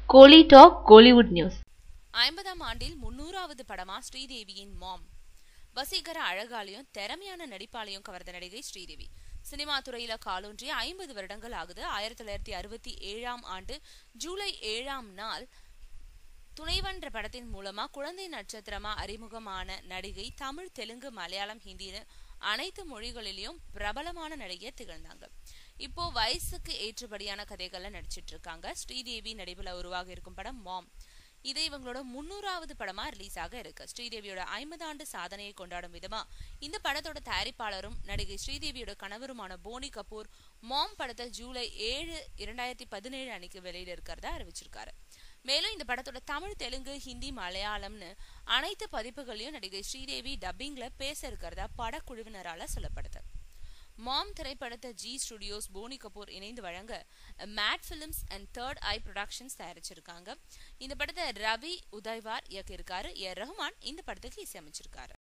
கோலி talk Kollywood news ஐம்பதாம் ஆண்டில் முன்னூறாவது படமா ஸ்ரீதேவியின் மாம் வசீகர அழகாலையும் திறமையான நடிப்பாலையும் கவர்ந்த நடிகை ஸ்ரீதேவி சினிமா துறையில காலூன்றிய ஐம்பது வருடங்கள் ஆகுது ஆயிரத்தி தொள்ளாயிரத்தி அறுபத்தி ஏழாம் ஆண்டு ஜூலை ஏழாம் நாள் துணைவன்ற படத்தின் மூலமா குழந்தை நட்சத்திரமா அறிமுகமான நடிகை தமிழ் தெலுங்கு மலையாளம் ஹிந்தின்னு அனைத்து மொழிகளிலும் பிரபலமான நடிகையா திகழ்ந்தாங்க இப்போ வயசுக்கு ஏற்றபடியான கதைகள்ல நடிச்சிட்டு இருக்காங்க ஸ்ரீதேவி நடிப்புல உருவாக இருக்கும் படம் மாம் இது இவங்களோட முன்னூறாவது படமா ரிலீஸ் ஆக இருக்கு ஸ்ரீதேவியோட ஐம்பது ஆண்டு சாதனையை கொண்டாடும் விதமா இந்த படத்தோட தயாரிப்பாளரும் நடிகை ஸ்ரீதேவியோட கணவருமான போனி கபூர் மாம் படத்தை ஜூலை ஏழு இரண்டாயிரத்தி பதினேழு அன்னைக்கு வெளியிட இருக்கிறதா அறிவிச்சிருக்காரு மேலும் இந்த படத்தோட தமிழ் தெலுங்கு ஹிந்தி மலையாளம்னு அனைத்து பதிப்புகளையும் நடிகை ஸ்ரீதேவி டப்பிங்ல பேச இருக்கிறதா படக்குழுவினரால சொல்லப்படுது மாம் திரைப்படத்தை ஜி ஸ்டுடியோஸ் போனி கபூர் இணைந்து வழங்க Mad Films and Third Eye Productions தயாரிச்சிருக்காங்க இந்த படத்தை ரவி உதய்வார் இயக்கியிருக்காரு ஏ ரஹ்மான் இந்த படத்துக்கு இசையமைச்சிருக்காரு